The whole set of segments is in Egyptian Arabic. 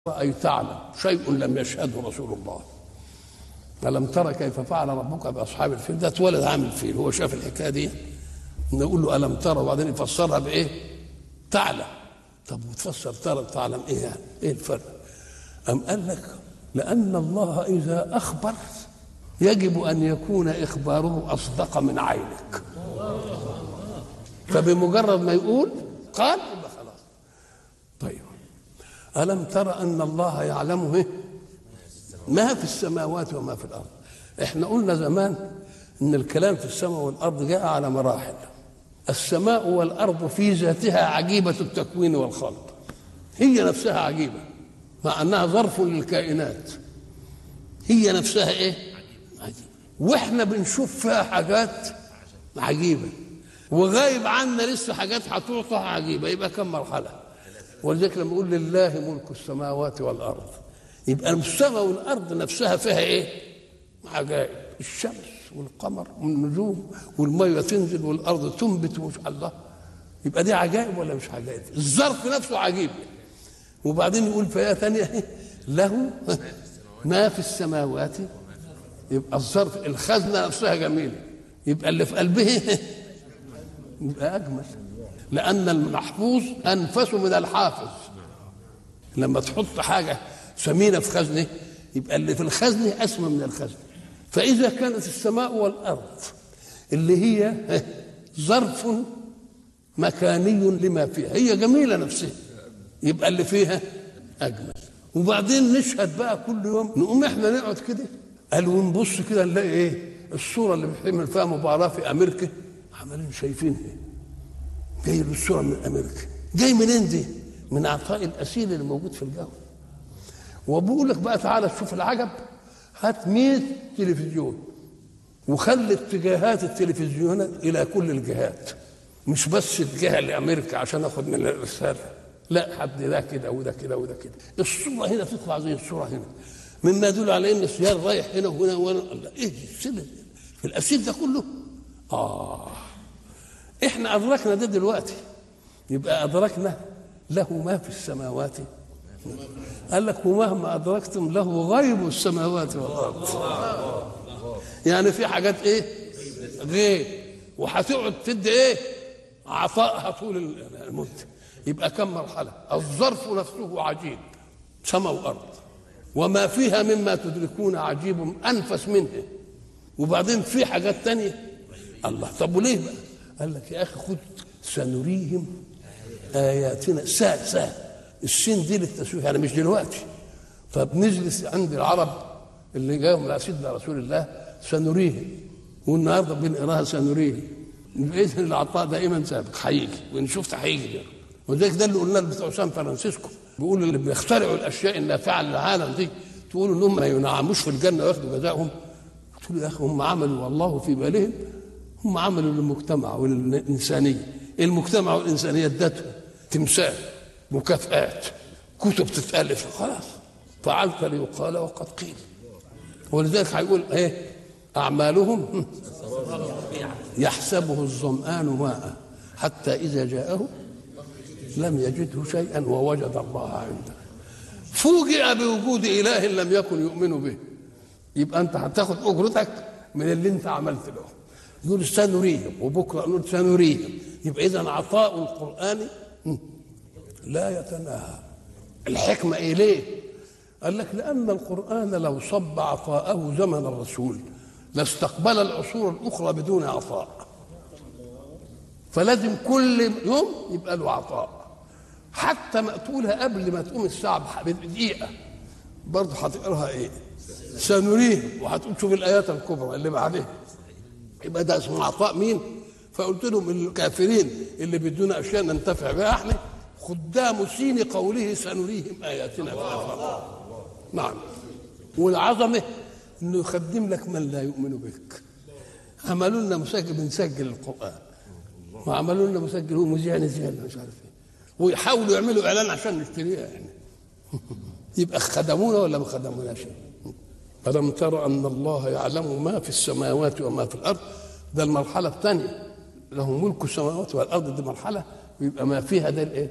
أي تعلم شيء لم يشهده رسول الله ألم ترى كيف فعل ربك بأصحاب الفيل ده اتولد عامل فيل هو شاف الحكاية دي نقول له ألم ترى وبعدين يفسرها بإيه تعلم طب وتفسر ترى تعلم إيه يعني إيه الفرق أم قال لك لأن الله إذا أخبر يجب أن يكون إخباره أصدق من عينك فبمجرد ما يقول قال يبقى خلاص طيب ألم ترى أن الله يعلم إيه؟ ما في السماوات وما في الأرض احنا قلنا زمان ان الكلام في السماء والارض جاء على مراحل السماء والارض في ذاتها عجيبه التكوين والخلق هي نفسها عجيبه مع انها ظرف للكائنات هي نفسها ايه عجيبه واحنا بنشوف فيها حاجات عجيبه وغايب عنا لسه حاجات هتعطى عجيبه يبقى كم مرحله ولذلك لما يقول لله ملك السماوات والارض يبقى السماء والارض نفسها فيها ايه عجائب الشمس والقمر والنجوم والميه تنزل والارض تنبت ومش الله يبقى دي عجائب ولا مش عجائب الظرف نفسه عجيب وبعدين يقول في ايه ثانيه له ما في السماوات يبقى الظرف الخزنه نفسها جميله يبقى اللي في قلبه يبقى اجمل لان المحفوظ انفس من الحافظ لما تحط حاجه ثمينه في خزنه يبقى اللي في الخزنه اسمى من الخزنه فاذا كانت السماء والارض اللي هي ظرف مكاني لما فيها هي جميله نفسها يبقى اللي فيها اجمل وبعدين نشهد بقى كل يوم نقوم احنا نقعد كده قال ونبص كده نلاقي ايه الصوره اللي بيحمل فيها مباراه في امريكا عمالين شايفينها جاي الصوره من امريكا جاي منين دي؟ من عطاء الاسيل اللي موجود في الجو وبقول لك بقى تعالى تشوف العجب هات 100 تلفزيون وخلي اتجاهات التلفزيونات الى كل الجهات مش بس الجهه لامريكا عشان اخد من الرساله لا حد ده كده وده كده وده كده الصوره هنا تطلع زي الصوره هنا مما يدل على ان السيار رايح هنا وهنا وهنا ايه السلة في الاسيل ده كله اه احنا ادركنا ده دلوقتي يبقى ادركنا له ما في السماوات قال لك ومهما ادركتم له غيب السماوات والارض يعني في حاجات ايه غيب وهتقعد تدي ايه عطائها طول المده يبقى كم مرحله الظرف نفسه عجيب سماء وارض وما فيها مما تدركون عجيب انفس منه وبعدين في حاجات تانية الله طب وليه بقى قال لك يا اخي خد سنريهم اياتنا سا سا السين دي للتسويف يعني مش دلوقتي طب نجلس عند العرب اللي جاهم على سيدنا رسول الله سنريهم والنهارده بنقراها سنريهم باذن العطاء دائما سابق هيجي وان شفت هيجي وذلك ده اللي قلناه بتوع سان فرانسيسكو بيقولوا اللي بيخترعوا الاشياء النافعه للعالم دي تقولوا انهم ما ينعموش في الجنه وياخدوا جزائهم قلت له يا اخي هم عملوا والله في بالهم هم عملوا للمجتمع وللانسانيه المجتمع والانسانيه ادتهم تمثال مكافآت كتب تتألف خلاص فعلت ليقال وقد قيل ولذلك هيقول ايه أعمالهم يحسبه الظمآن ماء حتى إذا جاءه لم يجده شيئا ووجد الله عنده فوجئ بوجود إله لم يكن يؤمن به يبقى أنت هتاخد أجرتك من اللي أنت عملت له يقول سنريهم وبكرة نقول سنريهم يبقى إذا عطاء القرآن لا يتناهى الحكمة إيه ليه قال لك لأن القرآن لو صب عطاءه زمن الرسول لاستقبل العصور الأخرى بدون عطاء فلازم كل يوم يبقى له عطاء حتى مقتولها قبل ما تقوم الساعة بدقيقة برضه هتقراها ايه؟ سنريه وهتقول شوف الآيات الكبرى اللي بعدها يبقى ده اسمه عطاء مين؟ فقلت لهم الكافرين اللي بدون أشياء ننتفع بها احنا خدام سين قوله سنريهم اياتنا في الافاق نعم والعظمه انه يخدم لك من لا يؤمن بك عملوا لنا مسجل بنسجل القران وعملوا لنا مسجل هو مذيع نذيع مش عارف ايه ويحاولوا يعملوا اعلان عشان نشتريها يعني يبقى خدمونا ولا ما خدموناش ألم ترى أن الله يعلم ما في السماوات وما في الأرض ده المرحلة الثانية له ملك السماوات والأرض دي مرحلة ويبقى ما فيها ده الإيه؟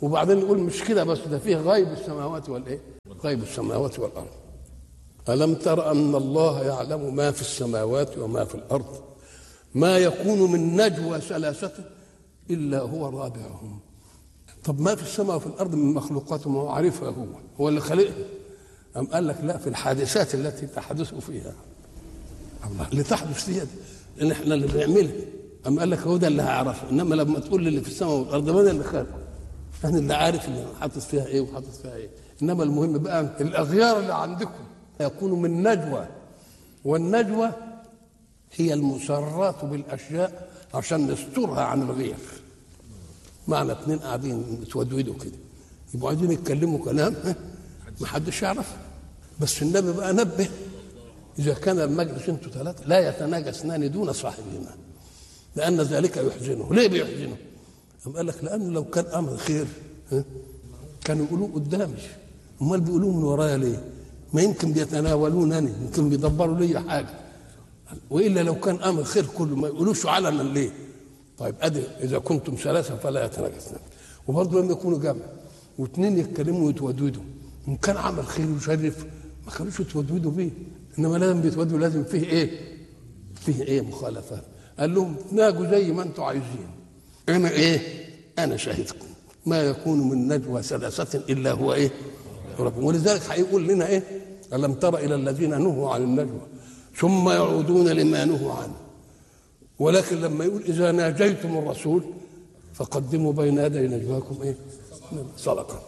وبعدين يقول مش كده بس ده فيه غيب السماوات والايه غيب السماوات والارض الم تر ان الله يعلم ما في السماوات وما في الارض ما يكون من نجوى ثلاثه الا هو رابعهم طب ما في السماء وفي الارض من مخلوقات ما هو عارفها هو هو اللي خلقها أم قال لك لا في الحادثات التي تحدث فيها الله اللي تحدث فيها دي لان احنا اللي بنعملها أم قال لك هو ده اللي هيعرفه انما لما تقول لي اللي في السماء والارض ما انا اللي خالقه انا اللي عارف اللي حاطط فيها ايه وحاطط فيها ايه انما المهم بقى الاغيار اللي عندكم يكون من نجوى والنجوى هي المسرات بالاشياء عشان نسترها عن الغير معنى اتنين قاعدين يتودودوا كده يبقوا عايزين يتكلموا كلام ما حدش يعرف بس النبي بقى نبه اذا كان المجلس انتوا ثلاثه لا يتناجى اثنان دون صاحبهما لان ذلك يحزنه ليه بيحزنه؟ أم قال لك لانه لو كان امر خير ها؟ كانوا يقولوه قدامي امال بيقولوه من ورايا ليه؟ ما يمكن بيتناولونني يمكن بيدبروا لي حاجه والا لو كان امر خير كله ما يقولوش علنا ليه؟ طيب ادي اذا كنتم ثلاثه فلا يتناجى اثنان وبرضه لما يكونوا جمع واثنين يتكلموا ويتودودوا ان كان عمل خير ويشرف ما كانوش يتودودوا بيه انما لازم بيتودوا لازم فيه ايه؟ فيه ايه مخالفات قال لهم تناجوا زي ما انتم عايزين انا ايه؟ انا شاهدكم ما يكون من نجوى ثلاثة إلا هو إيه؟ رب ولذلك هيقول لنا إيه؟ ألم تر إلى الذين نهوا عن النجوى ثم يعودون لما نهوا عنه ولكن لما يقول إذا ناجيتم الرسول فقدموا بين يدي نجواكم إيه؟ صدقة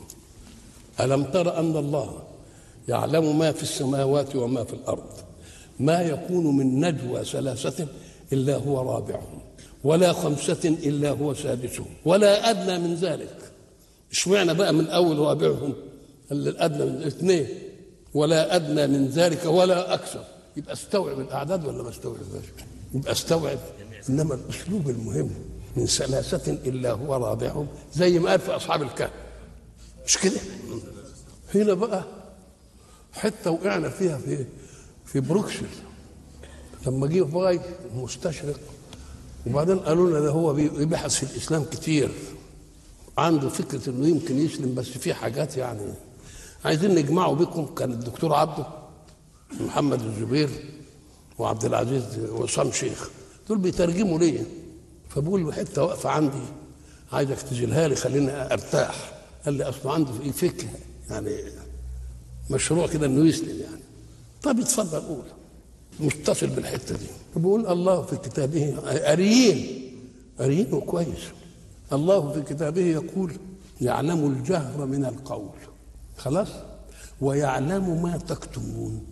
ألم تر أن الله يعلم ما في السماوات وما في الأرض ما يكون من نجوى ثلاثة إلا هو رابعهم ولا خمسة إلا هو سادسهم ولا أدنى من ذلك اشمعنى بقى من أول رابعهم الأدنى من اثنين ولا أدنى من ذلك ولا أكثر يبقى استوعب الأعداد ولا ما استوعبهاش يبقى استوعب إنما الأسلوب المهم من ثلاثة إلا هو رابعهم زي ما قال في أصحاب الكهف مش كده هنا بقى حتة وقعنا فيها في في بروكسل لما جه فاي مستشرق وبعدين قالوا لنا ده هو بيبحث في الاسلام كتير عنده فكره انه يمكن يسلم بس في حاجات يعني عايزين نجمعه بكم كان الدكتور عبده محمد الزبير وعبد العزيز وسام شيخ دول بيترجموا ليا فبقول له حته واقفه عندي عايزك تجيلها لي خليني ارتاح قال لي اصله عنده في فكره يعني مشروع كده انه يسلم يعني طب اتفضل قول متصل بالحته دي بيقول الله في كتابه قاريين قاريين كويس الله في كتابه يقول يعلم الجهر من القول خلاص ويعلم ما تكتمون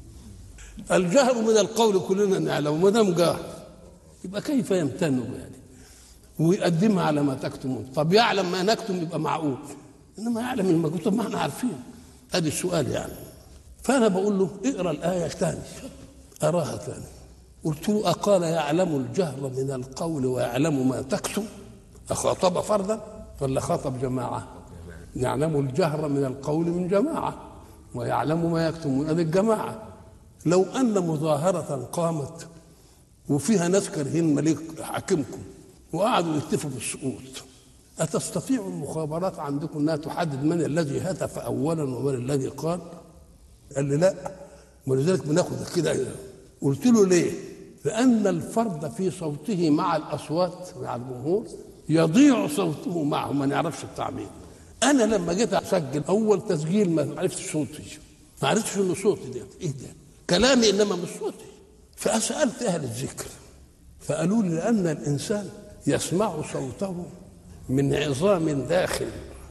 الجهر من القول كلنا نعلم ما دام جاهر يبقى كيف يمتن يعني ويقدمها على ما تكتمون طب يعلم ما نكتم يبقى معقول انما يعلم المكتوب طب ما احنا عارفين ادي السؤال يعني فانا بقول له اقرا الايه ثاني أراها ثاني قلت له أقال يعلم الجهر من القول ويعلم ما تكتم أخاطب فردا ولا خاطب جماعة يعلم الجهر من القول من جماعة ويعلم ما يكتم من الجماعة لو أن مظاهرة قامت وفيها ناس كارهين مليك حاكمكم وقعدوا يتفقوا بالسقوط أتستطيع المخابرات عندكم أنها تحدد من الذي هتف أولا ومن الذي قال؟ قال لي لا ولذلك بناخد كده قلت له ليه؟ لأن الفرد في صوته مع الأصوات مع الجمهور يضيع صوته معه ما نعرفش التعبير أنا لما جيت أسجل أول تسجيل ما عرفتش صوتي ما عرفتش إنه صوتي ده إيه ده؟ كلامي إنما مش صوتي فسألت أهل الذكر فقالوا لي لأن الإنسان يسمع صوته من عظام داخل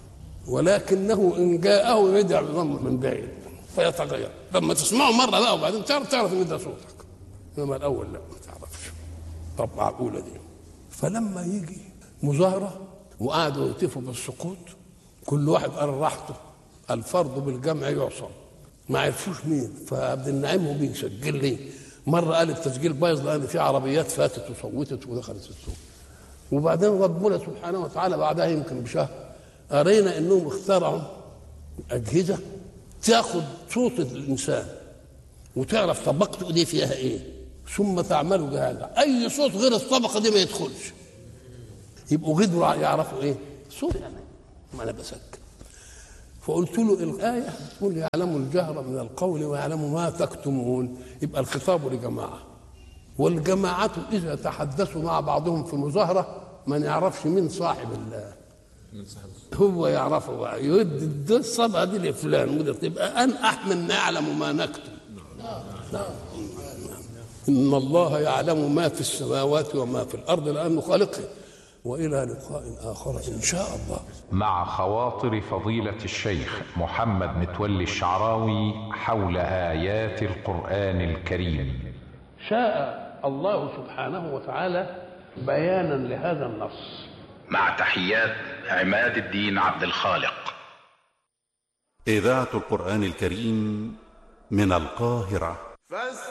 ولكنه إن جاءه يدع عظام من بعيد فيتغير لما تسمعه مره بقى وبعدين تعرف تعرف ان ده صوتك انما الاول لا ما تعرفش طب معقوله دي فلما يجي مظاهره وقعدوا يهتفوا بالسقوط كل واحد قال راحته الفرض بالجمع يعصم ما عرفوش مين فعبد النعيم هو بيسجل لي مره قال التسجيل بايظ لان في عربيات فاتت وصوتت ودخلت السوق وبعدين ربنا سبحانه وتعالى بعدها يمكن بشهر قرينا انهم اخترعوا اجهزه تاخذ صوت الانسان وتعرف طبقته دي فيها ايه ثم تعمله بهذا اي صوت غير الطبقه دي ما يدخلش يبقوا قدروا يعرفوا ايه صوت يعني ما انا بسكت فقلت له الآية تقول يعلم الجهر من القول ويعلم ما تكتمون يبقى الخطاب لجماعة والجماعة إذا تحدثوا مع بعضهم في مظاهرة ما نعرفش مين صاحب الله هو يعرفه بقى يد الصبغة دي لفلان وده تبقى أن أحمل نعلم ما نكتم نعم. إن الله يعلم ما في السماوات وما في الأرض لأنه خالقه والى لقاء اخر ان شاء الله مع خواطر فضيلة الشيخ محمد متولي الشعراوي حول آيات القرآن الكريم شاء الله سبحانه وتعالى بيانا لهذا النص مع تحيات عماد الدين عبد الخالق إذاعة القرآن الكريم من القاهرة فاس